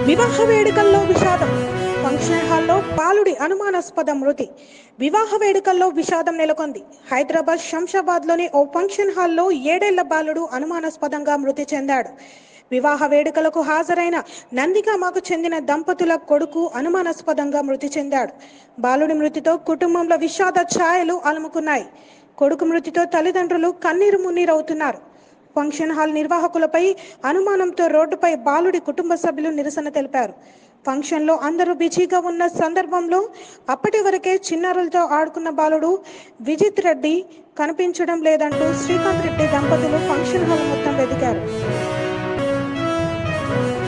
వివాహ వేడుకల్లో విషాదం ఫంక్షన్ హాల్లో బాలుడి అనుమానాస్పద మృతి వివాహ వేడుకల్లో విషాదం నెలకొంది హైదరాబాద్ శంషాబాద్లోని ఓ ఫంక్షన్ హాల్లో ఏడేళ్ల బాలుడు అనుమానాస్పదంగా మృతి చెందాడు వివాహ వేడుకలకు హాజరైన నందిగామకు చెందిన దంపతుల కొడుకు అనుమానాస్పదంగా మృతి చెందాడు బాలుడి మృతితో కుటుంబంలో విషాద ఛాయలు అలుముకున్నాయి కొడుకు మృతితో తల్లిదండ్రులు కన్నీరు మున్నీరవుతున్నారు ఫంక్షన్ హాల్ నిర్వాహకులపై అనుమానంతో రోడ్డుపై బాలుడి కుటుంబ సభ్యులు నిరసన తెలిపారు ఫంక్షన్లో అందరూ బిజీగా ఉన్న సందర్భంలో అప్పటి వరకే చిన్నారులతో ఆడుకున్న బాలుడు విజిత్ రెడ్డి కనిపించడం లేదంటూ శ్రీకాంత్ రెడ్డి దంపతులు ఫంక్షన్ హాల్ మొత్తం వెతికారు